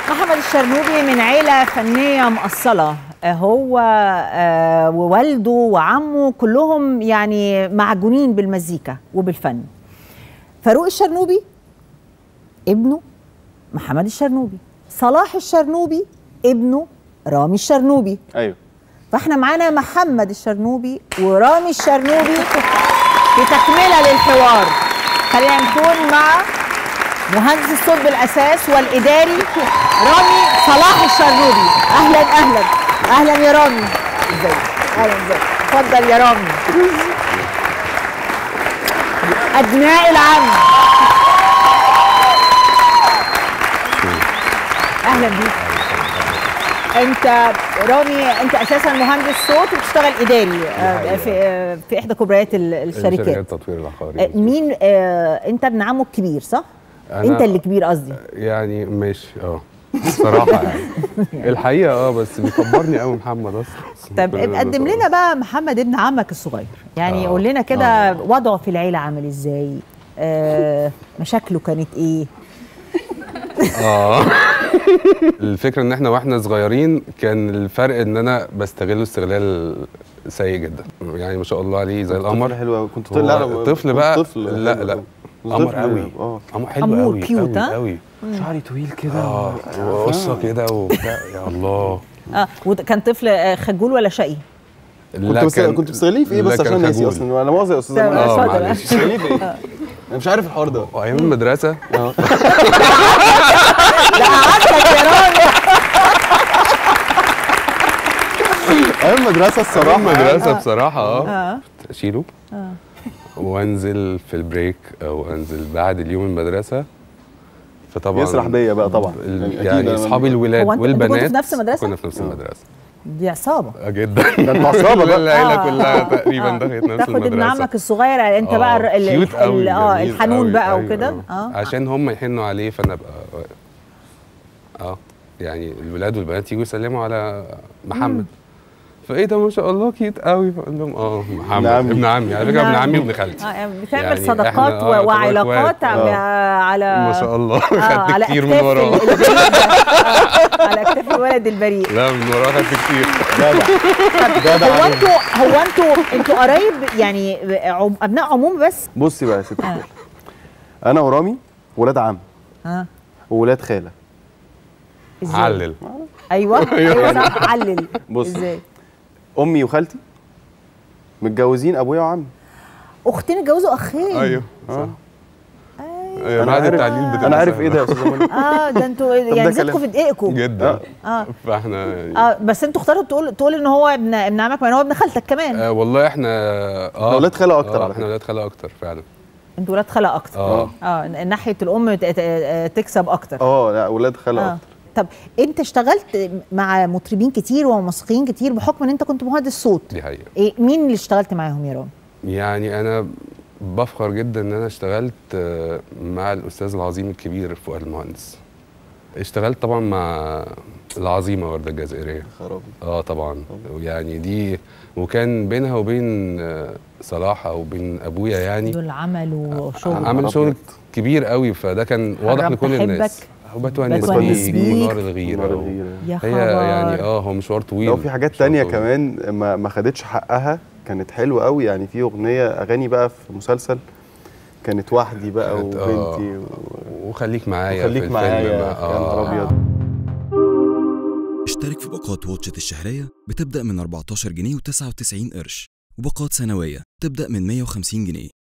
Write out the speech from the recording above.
محمد الشرنوبي من عيلة فنية مأصلة هو آه، ووالده وعمه كلهم يعني معجونين بالمزيكا وبالفن فاروق الشرنوبي ابنه محمد الشرنوبي صلاح الشرنوبي ابنه رامي الشرنوبي ايوه فاحنا معانا محمد الشرنوبي ورامي الشرنوبي في تكمله للحوار خلينا نكون مع مهندس الصوت بالاساس والاداري رامي صلاح الشرنوبي اهلا اهلا اهلا يا رامي ازيك اهلا ازيك اتفضل يا رامي ابناء العم اهلا بيك انت رامي انت اساسا مهندس صوت وبتشتغل اداري آه، حقيقة. في آه، في احدى كبريات ال- الشركات التطوير العقاري آه، مين آه، انت ابن عمه الكبير صح أنا- انت اللي كبير قصدي يعني ماشي اه صراحة يعني الحقيقة اه بس بيكبرني قوي محمد اصلا طب كلنا قدم بنقول. لنا بقى محمد ابن عمك الصغير يعني آه، قول لنا كده آه. وضعه في العيله عامل ازاي آه مشاكله كانت ايه اه الفكرة ان احنا واحنا صغيرين كان الفرق ان انا بستغله استغلال سيء جدا يعني ما شاء الله عليه زي القمر طفل حلو قوي كنت هو طفل لا لا طفل كنت بقى طفل لا حلو لا أوي. كنت قمر طفل قوي اه قمر حلو أمور قوي كيوت، ها؟ قوي قوي شعري طويل كده اه وقصة كده وبتاع يا الله اه وده كان طفل آه، خجول ولا شقي كنت لا بس كان- كنت بتستغليه في ايه لا بس كان عشان ناسي خجول. اصلا انا مؤاخذه يا استاذ تمام، زمان اه اتفضل. معلش بتستغليه في ايه؟ انا مش عارف الحوار ده ايام المدرسة اه لا عندك يا رامي ايام المدرسه الصراحه ايام المدرسة بصراحة اه اه اشيله وانزل في البريك او انزل بعد اليوم المدرسه فطبعا يسرح بيا بقى طبعا ال- أكيد يعني أنا- اصحابي هو الولاد أنت- أنتوا كنتوا في والبنات نفس المدرسة؟ كنا في نفس المدرسه دي عصابه آه، جدا ده انتوا عصابه بقى العيله آه، كلها آه، تقريبا آه. دخلت نفس تاخد ابن المدرسه عمك الصغير انت آه، بقى ال- ال- كيوت قوي ال- اه جميل الحنون قوي، بقى أيوة، وكده آه. اه عشان هم يحنوا عليه فانا ابقى اه يعني الولاد والبنات يجوا يسلموا على محمد فايه ده ما شاء الله كيوت قوي فاقول لهم اه محمد عمي. ابن عمي على فكره ابن ابن عمي عمي. وابن خالتي آه، يعني بتعمل يعني صداقات إحنا، آه، و- يعتبر وعلاقات إخوات. على آه. على ما شاء الله آه، خدت على كتير من أكتاف وراه ال- البريء ده. آه، على اكتاف الولد البريء لا من وراه خدت كتير جدع جدع هو عليك. انتوا هو انتوا انتوا قرايب يعني عم- ابناء عموم بس بصي بقى يا ست الكل انا ورامي ولاد عم ها وولاد خاله ازاي علل ايوه ايوه صح علل بص. ازاي امي وخالتي متجوزين ابويا وعمي اختين اتجوزوا اخين ايوه اه ايوه أنا بعد عارف- التعليل بتبقى انا عارف سهلة. ايه ده يا استاذ منى اه ده انتوا يعني ده زدتوا كلام. في دقيقكم جدا اه فاحنا يعني اه بس انتوا اختاروا تقول تقول ان هو ابن ابن عمك ما هو ابن خالتك كمان آه والله احنا اه ولاد خالة أكتر آه على احنا فكرة. ولاد خاله اكتر فعلا انتوا ولاد خاله اكتر اه اه ناحيه الام ت- ت- تكسب اكتر اه لا ولاد خاله اه اكتر طب انت اشتغلت مع مطربين كتير وموسيقيين كتير بحكم ان انت كنت مهندس صوت دي حقيقه إيه مين اللي اشتغلت معاهم يا رامي يعني انا بفخر جدا ان انا اشتغلت آه، مع الاستاذ العظيم الكبير فؤاد المهندس اشتغلت طبعا مع العظيمه ورده الجزائريه خرابي اه طبعا يعني دي وكان بينها وبين آه، صلاح او بين ابويا يعني دول عملوا شغل عمل شغل كبير قوي فده كان واضح حرام لكل الناس أحبك، وبتونس بتونس بيك بيك. ونار الغيره نار و- الغيرة. يا خبر هي يعني اه هو مشوار طويل لو في حاجات مشوار تانية طويل. كمان ما ما خدتش حقها كانت حلوة قوي يعني في أغنية أغاني بقى في مسلسل كانت وحدي بقى كانت- آه. وبنتي و- وخليك معايا وخليك في الفيلم معايا ما- يا نهار أبيض اشترك في باقات واتشت الشهرية بتبدأ من 14 جنيه و99 قرش وباقات سنوية تبدأ من 150 جنيه